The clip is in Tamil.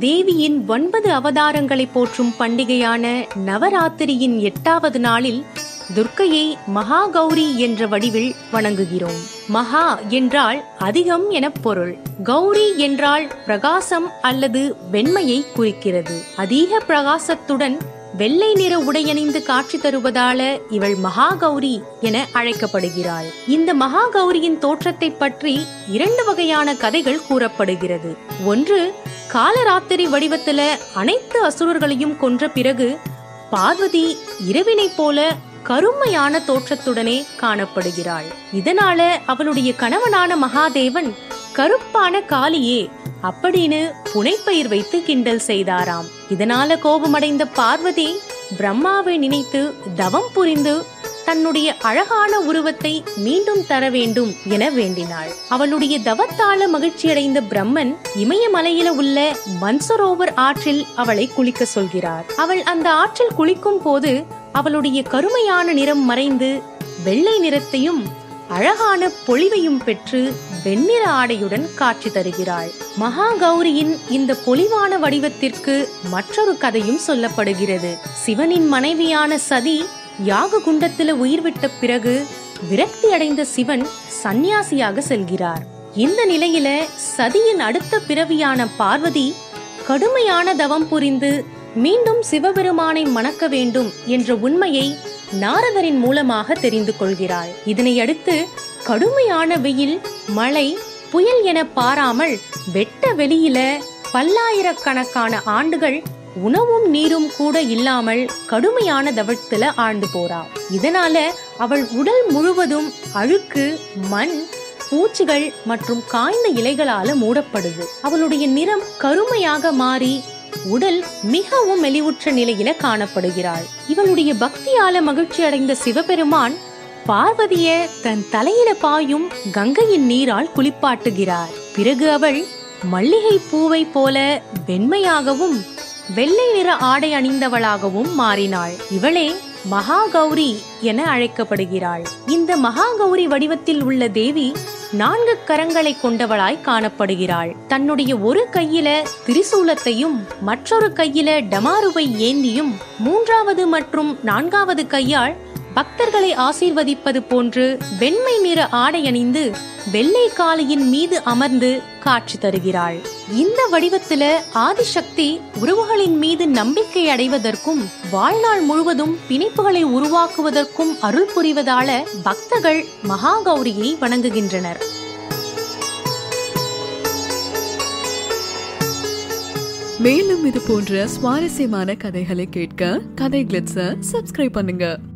தேவியின் ஒன்பது அவதாரங்களை போற்றும் பண்டிகையான நவராத்திரியின் எட்டாவது நாளில் துர்க்கையை மகா கௌரி என்ற வடிவில் வணங்குகிறோம் மகா என்றால் அதிகம் என பொருள் கௌரி என்றால் பிரகாசம் அல்லது வெண்மையை குறிக்கிறது அதிக பிரகாசத்துடன் வெள்ளை நிற உடையணிந்து காட்சி தருவதால இவள் மகாகௌரி என அழைக்கப்படுகிறாள் இந்த மகாகௌரியின் தோற்றத்தை பற்றி இரண்டு வகையான கதைகள் கூறப்படுகிறது ஒன்று காலராத்திரி வடிவத்துல அனைத்து அசுரர்களையும் கொன்ற பிறகு பார்வதி இரவினை போல கருமையான தோற்றத்துடனே காணப்படுகிறாள் இதனால அவளுடைய கணவனான மகாதேவன் கருப்பான காளியே அப்படின்னு புனைப்பெயர் வைத்து கிண்டல் செய்தாராம் இதனால கோபமடைந்த பார்வதி பிரம்மாவை நினைத்து தவம் புரிந்து தன்னுடைய அழகான உருவத்தை மீண்டும் தர வேண்டும் என வேண்டினாள் அவளுடைய தவத்தால மகிழ்ச்சியடைந்த பிரம்மன் இமயமலையில உள்ள மன்சரோவர் ஆற்றில் அவளை குளிக்க சொல்கிறார் அவள் அந்த ஆற்றில் குளிக்கும் போது அவளுடைய கருமையான நிறம் மறைந்து வெள்ளை நிறத்தையும் அழகான பொலிவையும் பெற்று வெண்ணிற ஆடையுடன் காட்சி தருகிறாள் மகா கௌரியின் இந்த பொலிவான வடிவத்திற்கு மற்றொரு கதையும் சொல்லப்படுகிறது சிவனின் மனைவியான சதி யாக குண்டத்துல உயிர் விட்ட பிறகு விரக்தி அடைந்த சிவன் சந்நியாசியாக செல்கிறார் இந்த நிலையில சதியின் அடுத்த பிறவியான பார்வதி கடுமையான தவம் புரிந்து மீண்டும் சிவபெருமானை மணக்க வேண்டும் என்ற உண்மையை நாரதரின் மூலமாக தெரிந்து கொள்கிறாள் இதனை அடுத்து கடுமையான வெயில் மழை புயல் என பாராமல் வெட்ட வெளியில பல்லாயிரக்கணக்கான ஆண்டுகள் உணவும் நீரும் கூட இல்லாமல் கடுமையான தவத்துல ஆழ்ந்து போறா இதனால அவள் உடல் முழுவதும் அழுக்கு மண் பூச்சிகள் மற்றும் காய்ந்த இலைகளால மூடப்படுது அவளுடைய நிறம் கருமையாக மாறி உடல் மிகவும் மெலிவுற்ற நிலையில காணப்படுகிறாள் இவளுடைய பக்தியால மகிழ்ச்சி அடைந்த சிவபெருமான் பார்வதிய தன் தலையில பாயும் கங்கையின் நீரால் குளிப்பாட்டுகிறார் பிறகு அவள் மல்லிகை பூவை போல வெண்மையாகவும் வெள்ளை நிற ஆடை அணிந்தவளாகவும் மாறினாள் இவளே மகாகௌரி என அழைக்கப்படுகிறாள் இந்த மகாகௌரி வடிவத்தில் உள்ள தேவி நான்கு கரங்களை கொண்டவளாய் காணப்படுகிறாள் தன்னுடைய ஒரு கையில திரிசூலத்தையும் மற்றொரு கையில டமாருவை ஏந்தியும் மூன்றாவது மற்றும் நான்காவது கையால் பக்தர்களை ஆசீர்வதிப்பது போன்று வெண்மை நிற ஆடை அணிந்து வெள்ளை காளையின் மீது அமர்ந்து காட்சி தருகிறாள் இந்த வடிவத்துல ஆதிசக்தி உறவுகளின் மீது நம்பிக்கை அடைவதற்கும் வாழ்நாள் முழுவதும் பிணைப்புகளை உருவாக்குவதற்கும் அருள் புரிவதால பக்தர்கள் மகாகௌரியை வணங்குகின்றனர் மேலும் இது போன்ற சுவாரஸ்யமான கதைகளை கேட்க கதை கிளிட்ஸ சப்ஸ்கிரைப் பண்ணுங்க